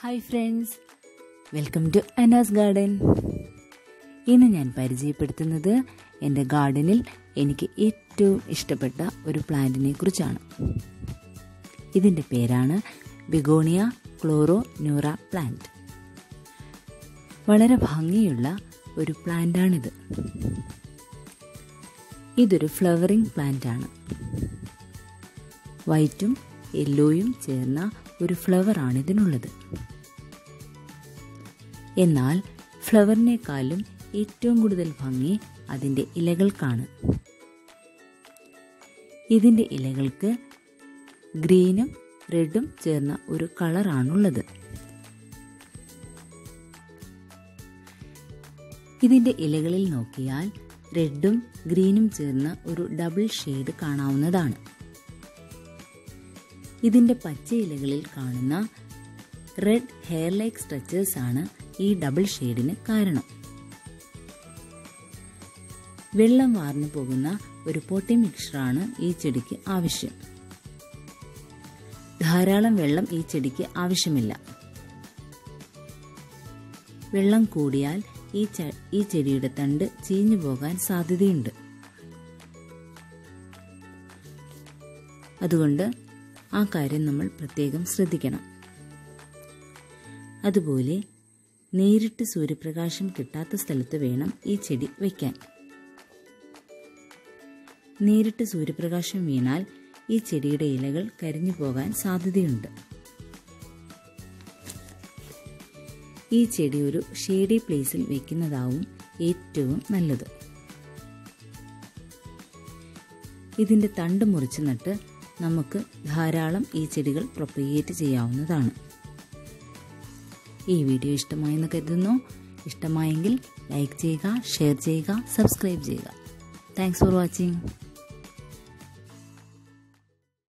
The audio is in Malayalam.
hi friends welcome to Anas garden ഇന്ന് ഞാൻ പരിചയപ്പെടുത്തുന്നത് എൻ്റെ ഗാർഡനിൽ എനിക്ക് ഏറ്റവും ഇഷ്ടപ്പെട്ട ഒരു പ്ലാന്റിനെ കുറിച്ചാണ് ഇതിൻ്റെ പേരാണ് ബിഗോണിയ ക്ലോറോ ന്യൂറ പ്ലാന്റ് വളരെ ഭംഗിയുള്ള ഒരു പ്ലാന്റാണിത് ഇതൊരു ഫ്ലവറിംഗ് പ്ലാന്റ് ആണ് വൈറ്റും യെല്ലോയും ചേർന്ന ഒരു ഫ്ലവറാണ് ഇതിനുള്ളത് എന്നാൽ ഫ്ലവറിനേക്കാളും ഏറ്റവും കൂടുതൽ ഭംഗി അതിൻ്റെ ഇലകൾക്കാണ് ഇതിൻ്റെ ഇലകൾക്ക് ഗ്രീനും റെഡും ചേർന്ന ഒരു കളറാണുള്ളത് ഇതിൻ്റെ ഇലകളിൽ നോക്കിയാൽ റെഡും ഗ്രീനും ചേർന്ന ഒരു ഡബിൾ ഷെയ്ഡ് കാണാവുന്നതാണ് ഇതിൻ്റെ പച്ച ഇലകളിൽ കാണുന്ന റെഡ് ഹെയർ ലൈക്ക് സ്ട്രച്ചേഴ്സ് ആണ് ഈ ഡബിൾ ഷെയ്ഡിന് കാരണം വെള്ളം വാർന്നു പോകുന്ന ഒരു പൊട്ടി മിക്സറാണ് ഈ ചെടിക്ക് ആവശ്യം ധാരാളം വെള്ളം ഈ ചെടിക്ക് ആവശ്യമില്ല വെള്ളം കൂടിയാൽ ഈ ഈ ചെടിയുടെ തണ്ട് ചീഞ്ഞു പോകാൻ സാധ്യതയുണ്ട് അതുകൊണ്ട് ആ കാര്യം നമ്മൾ പ്രത്യേകം ശ്രദ്ധിക്കണം അതുപോലെ നേരിട്ട് സൂര്യപ്രകാശം കിട്ടാത്ത സ്ഥലത്ത് വേണം ഈ ചെടി വയ്ക്കാൻ നേരിട്ട് സൂര്യപ്രകാശം വീണാൽ ഈ ചെടിയുടെ ഇലകൾ കരിഞ്ഞു പോകാൻ സാധ്യതയുണ്ട് ഈ ചെടി ഒരു ഷേഡി പ്ലേസിൽ വെക്കുന്നതാവും ഏറ്റവും നല്ലത് ഇതിൻ്റെ തണ്ട് മുറിച്ച് നട്ട് നമുക്ക് ധാരാളം ഈ ചെടികൾ പ്രൊപ്പഗേറ്റ് ചെയ്യാവുന്നതാണ് ഈ വീഡിയോ ഇഷ്ടമായെന്ന് കരുതുന്നു ഇഷ്ടമായെങ്കിൽ ലൈക്ക് ചെയ്യുക ഷെയർ ചെയ്യുക സബ്സ്ക്രൈബ് ചെയ്യുക താങ്ക്സ് ഫോർ വാച്ചിങ്